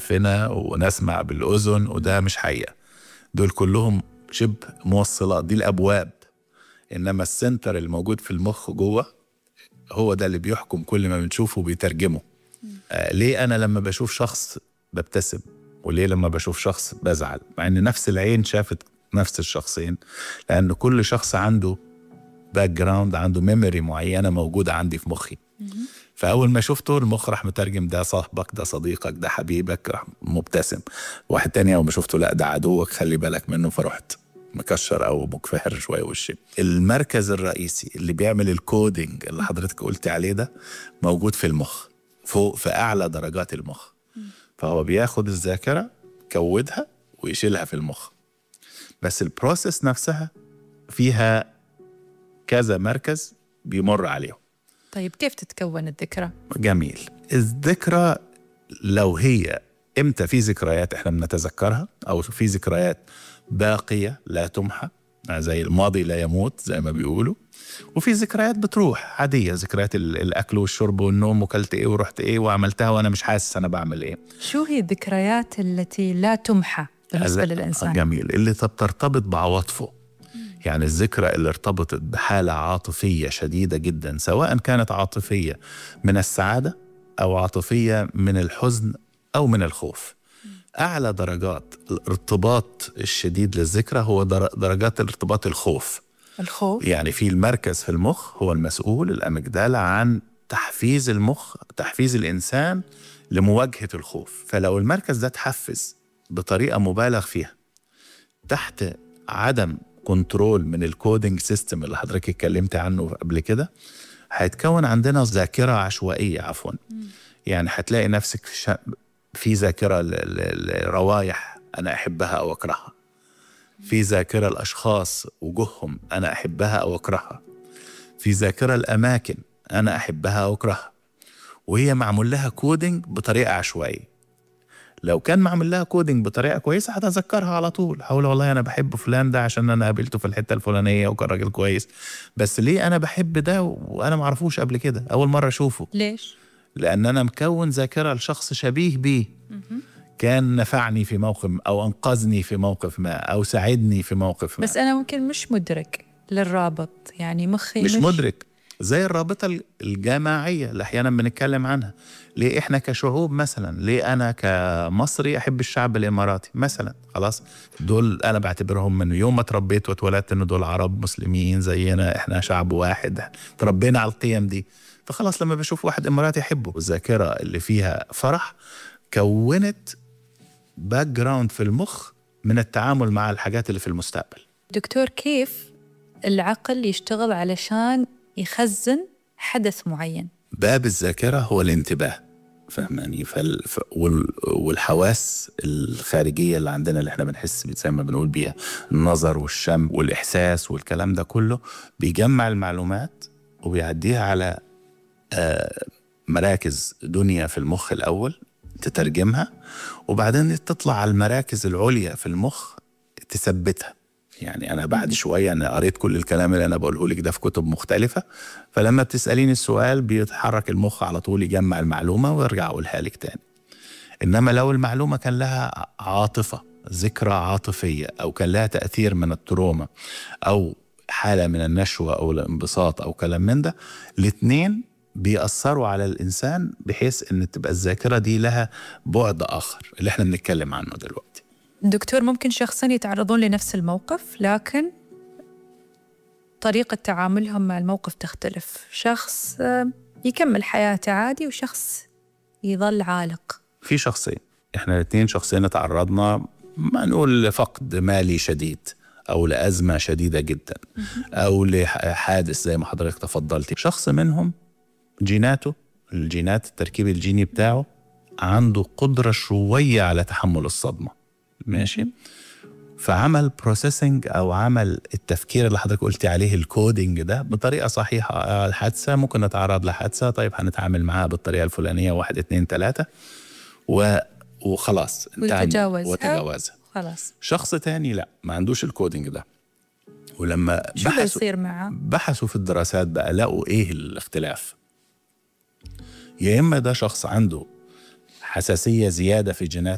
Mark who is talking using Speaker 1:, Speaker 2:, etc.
Speaker 1: بالألفنة ونسمع بالأذن وده مش حقيقة دول كلهم شبه موصلات دي الأبواب إنما السنتر الموجود في المخ جوه هو ده اللي بيحكم كل ما بنشوفه وبيترجمه آه ليه أنا لما بشوف شخص ببتسم وليه لما بشوف شخص بزعل مع إن نفس العين شافت نفس الشخصين لأن كل شخص عنده باك جراوند عنده ميموري معينة موجودة عندي في مخي فأول ما شفته المخ راح مترجم ده صاحبك ده صديقك ده حبيبك راح مبتسم واحد تاني أول ما شفته لا ده عدوك خلي بالك منه فرحت مكشر او مكفهر شويه وشي المركز الرئيسي اللي بيعمل الكودينج اللي حضرتك قلت عليه ده موجود في المخ فوق في اعلى درجات المخ فهو بياخد الذاكره كودها ويشيلها في المخ بس البروسيس نفسها فيها كذا مركز بيمر عليهم
Speaker 2: طيب كيف تتكون الذكرى؟
Speaker 1: جميل الذكرى لو هي امتى في ذكريات احنا بنتذكرها او في ذكريات باقيه لا تمحى زي الماضي لا يموت زي ما بيقولوا وفي ذكريات بتروح عاديه ذكريات ال- الاكل والشرب والنوم وكلت ايه ورحت ايه وعملتها وانا مش حاسس انا بعمل ايه
Speaker 2: شو هي الذكريات التي لا تمحى بالنسبة
Speaker 1: لا،
Speaker 2: للإنسان؟
Speaker 1: جميل اللي طب ترتبط بعواطفه يعني الذكرى اللي ارتبطت بحالة عاطفية شديدة جدا سواء كانت عاطفية من السعادة أو عاطفية من الحزن أو من الخوف أعلى درجات الارتباط الشديد للذكرى هو در- درجات الارتباط الخوف
Speaker 2: الخوف
Speaker 1: يعني في المركز في المخ هو المسؤول الأمجدالة عن تحفيز المخ تحفيز الإنسان لمواجهة الخوف فلو المركز ده تحفز بطريقة مبالغ فيها تحت عدم كنترول من الكودينج سيستم اللي حضرتك اتكلمت عنه قبل كده هيتكون عندنا ذاكرة عشوائية عفوا يعني هتلاقي نفسك في شا- في ذاكرة ل- ل- لروايح أنا أحبها أو أكرهها في ذاكرة الأشخاص وجوههم أنا أحبها أو أكرهها في ذاكرة الأماكن أنا أحبها أو أكرهها وهي معمول لها كودينج بطريقة عشوائية لو كان معمول لها كودينج بطريقة كويسة هتذكرها على طول هقول والله أنا بحب فلان ده عشان أنا قابلته في الحتة الفلانية وكان راجل كويس بس ليه أنا بحب ده وأنا معرفوش قبل كده أول مرة أشوفه
Speaker 2: ليش؟
Speaker 1: لأن أنا مكون ذاكرة لشخص شبيه بيه كان نفعني في موقف أو أنقذني في موقف ما أو ساعدني في موقف ما
Speaker 2: بس أنا ممكن مش مدرك للرابط يعني مخي
Speaker 1: مش مدرك زي الرابطة الجماعية اللي أحيانا بنتكلم عنها ليه إحنا كشعوب مثلا ليه أنا كمصري أحب الشعب الإماراتي مثلا خلاص دول أنا بعتبرهم من يوم ما تربيت واتولدت إنه دول عرب مسلمين زينا إحنا شعب واحد تربينا على القيم دي فخلاص لما بشوف واحد إماراتي أحبه الذاكرة اللي فيها فرح كونت باك جراوند في المخ من التعامل مع الحاجات اللي في المستقبل
Speaker 2: دكتور كيف العقل يشتغل علشان يخزن حدث معين
Speaker 1: باب الذاكرة هو الانتباه فهماني فال... ف... وال... والحواس الخارجية اللي عندنا اللي احنا بنحس بي- زي ما بنقول بيها النظر والشم والإحساس والكلام ده كله بيجمع المعلومات وبيعديها على آه مراكز دنيا في المخ الأول تترجمها وبعدين تطلع على المراكز العليا في المخ تثبتها يعني انا بعد شويه انا قريت كل الكلام اللي انا بقوله لك ده في كتب مختلفه فلما بتساليني السؤال بيتحرك المخ على طول يجمع المعلومه ويرجع اقولها لك تاني انما لو المعلومه كان لها عاطفه ذكرى عاطفيه او كان لها تاثير من التروما او حاله من النشوه او الانبساط او كلام من ده الاثنين بيأثروا على الإنسان بحيث إن تبقى الذاكرة دي لها بعد آخر اللي إحنا بنتكلم عنه دلوقتي
Speaker 2: دكتور ممكن شخصين يتعرضون لنفس الموقف لكن طريقة تعاملهم مع الموقف تختلف شخص آه، يكمل حياته عادي وشخص يظل عالق
Speaker 1: في شخصين احنا الاثنين شخصين تعرضنا ما نقول لفقد مالي شديد او لازمه شديده جدا او لحادث زي ما حضرتك تفضلتي شخص منهم جيناته الجينات التركيب الجيني بتاعه عنده قدره شويه على تحمل الصدمه ماشي فعمل بروسيسنج او عمل التفكير اللي حضرتك قلتي عليه الكودينج ده بطريقه صحيحه آه، الحادثه ممكن نتعرض لحادثه طيب هنتعامل معاها بالطريقه الفلانيه واحد اتنين تلاته و وخلاص انتهينا.
Speaker 2: وتجاوزها.
Speaker 1: وتجاوزها
Speaker 2: خلاص
Speaker 1: شخص تاني لا ما عندوش الكودينج ده ولما
Speaker 2: شو اللي
Speaker 1: بحثوا
Speaker 2: يصير معه؟
Speaker 1: بحثوا في الدراسات بقى لقوا ايه الاختلاف يا اما ده شخص عنده حساسيه زياده في جينات